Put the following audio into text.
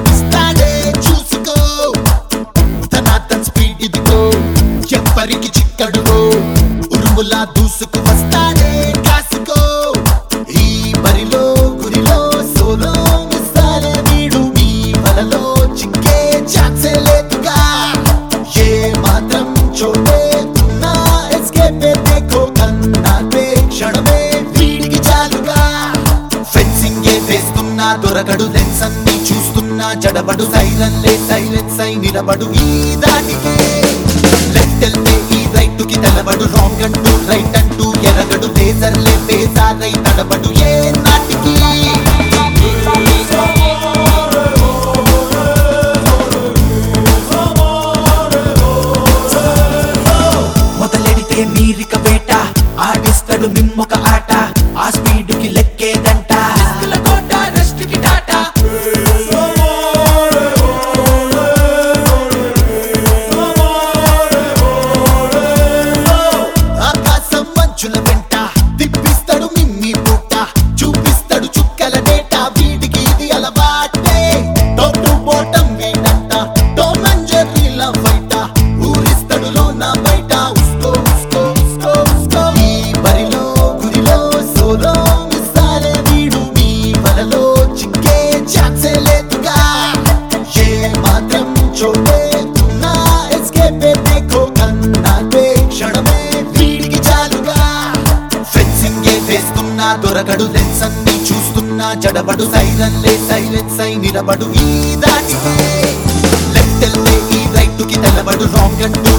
ఇస్తాడే చూసుకో ధనాతన్ స్పీడ్ ఇదిగో ఎవ్వరికి చిక్కడుగో ఉరుములా దూసుకు వస్తాడే కాసుకో ఈ బరిలో గురిలో సోలో మిస్సాలే వీడు మీ వలలో చిక్కే ఛాన్సే లేదుగా ఏ మాత్రం చోటే ఉన్నా ఎస్కేపే దేఖో కన్నాపే క్షణమే వీడికి చాలుగా ఫెన్సింగ్ ఏ వేస్తున్నా దొరకడు లెన్స్ అన్ని చూస్తున్నా జడబడు సైరన్లే సైలెన్స్ అయి నిలబడు ఈ దాటికే లెఫ్ట్ వెళ్తే ఈ రైట్ కి తెలబడు రాంగ్ అంటూ రైట్ అంటూ ఎరగడు లేజర్లే పేసారై తడబడు ఏ నాటికి మొదలెడితే మీరిక వేట ఆడిస్తాడు మిమ్మొక ఆట ఆ స్పీడ్ కి లెక్కేదంట రిస్కుల కోట రెస్ట్ కి టాటా ఆకాశం మంచుల వెంట తిప్పిస్తాడు మిమ్మి పూట చూపిస్తాడు చుక్కల డేటా వీడికి ఇది అలవాటే టోటు బోటం వీడంట టోమంజర్రీల బయట ఊరిస్తాడు లోన బయట ఉస్కో ఉస్కో ఉస్కో ఉస్కో ఈ బరిలో గురిలో సోలో మిస్సాలే వీడు మీ వలలో చిక్కే ఛాన్సే లేదుగా ఏ మాత్రం చోటే ఉన్నా ఎస్కేపే దేఖో కన్నాపే క్షణమే వీడికి చాలుగా ఫెన్సింగ్ ఏ వేస్తున్నా దొరకడు లెన్స్ అన్ని చూస్తున్నా జడబడు సైరన్లే సైలెన్స్ అయి నిలబడు ఈ దాటికే లెఫ్ట్ వెళ్తే ఈ రైట్ కి తెలబడు రాంగ్ అంటూ